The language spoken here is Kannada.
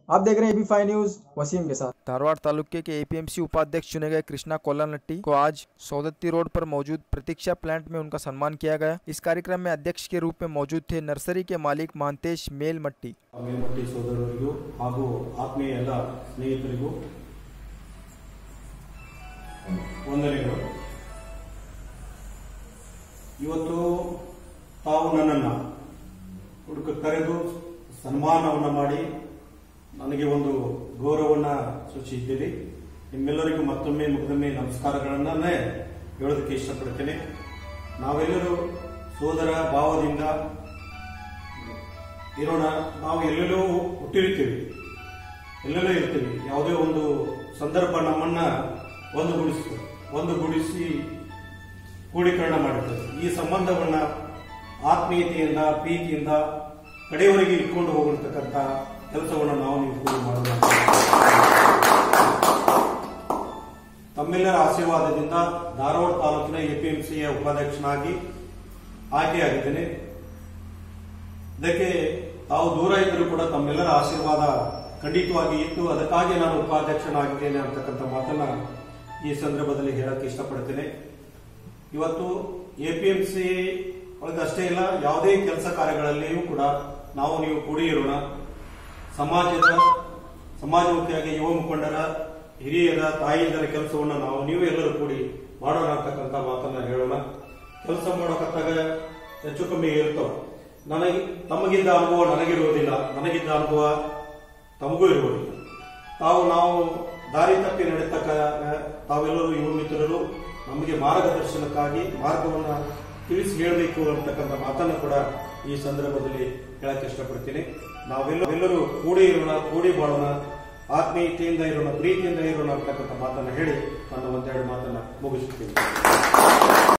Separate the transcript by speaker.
Speaker 1: आप देख रहे हैं एबी फाइव न्यूज वसीम के साथ
Speaker 2: धारवाड़ तालुके के एपीएमसी उपाध्यक्ष चुने गए कृष्णा कोल्लानट्टी को आज सौदत्ती रोड पर मौजूद प्रतीक्षा प्लांट में उनका सम्मान किया गया इस कार्यक्रम में अध्यक्ष के रूप में मौजूद थे नर्सरी के मालिक महांतेश मेलमट्टी
Speaker 3: ಮೇಲ್ಮಟ್ಟಿ ಸೋದರರಿಗೂ ಹಾಗೂ ಆತ್ಮೀಯ ಎಲ್ಲ ಸ್ನೇಹಿತರಿಗೂ ವಂದನೆಗಳು ಇವತ್ತು ತಾವು ನನ್ನನ್ನು ಹುಡುಕ ಕರೆದು ಸನ್ಮಾನವನ್ನು ಮಾಡಿ ನನಗೆ ಒಂದು ಗೌರವವನ್ನು ಸೂಚಿಸಿದ್ದೀರಿ ನಿಮ್ಮೆಲ್ಲರಿಗೂ ಮತ್ತೊಮ್ಮೆ ಮುಗ್ದೊಮ್ಮೆ ನಮಸ್ಕಾರಗಳನ್ನೇ ಹೇಳೋದಕ್ಕೆ ಇಷ್ಟಪಡ್ತೇನೆ ನಾವೆಲ್ಲರೂ ಸೋದರ ಭಾವದಿಂದ ಇರೋಣ ನಾವು ಎಲ್ಲೆಲ್ಲೋ ಹುಟ್ಟಿರ್ತೀವಿ ಎಲ್ಲೆಲ್ಲೋ ಇರ್ತೀವಿ ಯಾವುದೇ ಒಂದು ಸಂದರ್ಭ ನಮ್ಮನ್ನ ಒಂದುಗೂಡಿಸಿ ಒಂದುಗೂಡಿಸಿ ಕೂಡೀಕರಣ ಮಾಡುತ್ತದೆ ಈ ಸಂಬಂಧವನ್ನ ಆತ್ಮೀಯತೆಯಿಂದ ಪ್ರೀತಿಯಿಂದ ಕಡೆಯವರೆಗೆ ಇಟ್ಕೊಂಡು ಹೋಗಿರ್ತಕ್ಕಂಥ ಕೆಲಸವನ್ನು ನಾವು ನೀವು ಕೂಡಿ ಮಾಡೋಣ ತಮ್ಮೆಲ್ಲರ ಆಶೀರ್ವಾದದಿಂದ ಧಾರವಾಡ ತಾಲೂಕಿನ ಎಪಿಎಂಸಿಯ ಉಪಾಧ್ಯಕ್ಷನಾಗಿ ಆಯ್ಕೆಯಾಗಿದ್ದೇನೆ ಇದಕ್ಕೆ ತಾವು ದೂರ ಇದ್ದರೂ ಕೂಡ ತಮ್ಮೆಲ್ಲರ ಆಶೀರ್ವಾದ ಖಂಡಿತವಾಗಿ ಇತ್ತು ಅದಕ್ಕಾಗಿ ನಾನು ಉಪಾಧ್ಯಕ್ಷನಾಗಿದ್ದೇನೆ ಅಂತಕ್ಕಂಥ ಮಾತನ್ನ ಈ ಸಂದರ್ಭದಲ್ಲಿ ಹೇಳಕ್ಕೆ ಇಷ್ಟಪಡ್ತೇನೆ ಇವತ್ತು ಎಪಿಎಂಸಿ ಒಳಗಷ್ಟೇ ಇಲ್ಲ ಯಾವುದೇ ಕೆಲಸ ಕಾರ್ಯಗಳಲ್ಲಿಯೂ ಕೂಡ ನಾವು ನೀವು ಕೂಡಿ ಇರೋಣ ಸಮಾಜದ ಸಮಾಜಮುಖಿಯಾಗಿ ಯುವ ಮುಖಂಡರ ಹಿರಿಯರ ತಾಯಿಯರ ಕೆಲಸವನ್ನು ನಾವು ನೀವು ಎಲ್ಲರೂ ಕೂಡಿ ಮಾಡೋಣ ಅಂತಕ್ಕಂಥ ಮಾತನ್ನ ಹೇಳೋಣ ಕೆಲಸ ಮಾಡೋಕತ್ತಾಗ ಹೆಚ್ಚು ಕಮ್ಮಿ ಇರ್ತವೆ ನನಗೆ ತಮಗಿದ್ದ ಅನುಭವ ನನಗಿರುವುದಿಲ್ಲ ನನಗಿದ್ದ ಅನುಭವ ತಮಗೂ ಇರುವುದಿಲ್ಲ ತಾವು ನಾವು ದಾರಿ ತಪ್ಪಿ ನಡೆತಕ್ಕ ತಾವೆಲ್ಲರೂ ಯುವ ಮಿತ್ರರು ನಮಗೆ ಮಾರ್ಗದರ್ಶನಕ್ಕಾಗಿ ಮಾರ್ಗವನ್ನು ತಿಳಿಸಿ ಹೇಳಬೇಕು ಅಂತಕ್ಕಂಥ ಮಾತನ್ನು ಕೂಡ ಈ ಸಂದರ್ಭದಲ್ಲಿ ಹೇಳಕ್ಕೆ ಇಷ್ಟಪಡ್ತೀನಿ ನಾವೆಲ್ಲರೂ ಕೂಡಿ ಇರೋಣ ಕೂಡಿ ಬಾಳೋಣ ಆತ್ಮೀಯತೆಯಿಂದ ಇರೋಣ ಪ್ರೀತಿಯಿಂದ ಇರೋಣ ಅಂತಕ್ಕಂಥ ಮಾತನ್ನು ಹೇಳಿ ನನ್ನ ಒಂದೆರಡು ಮಾತನ್ನ ಮುಗಿಸುತ್ತೀನಿ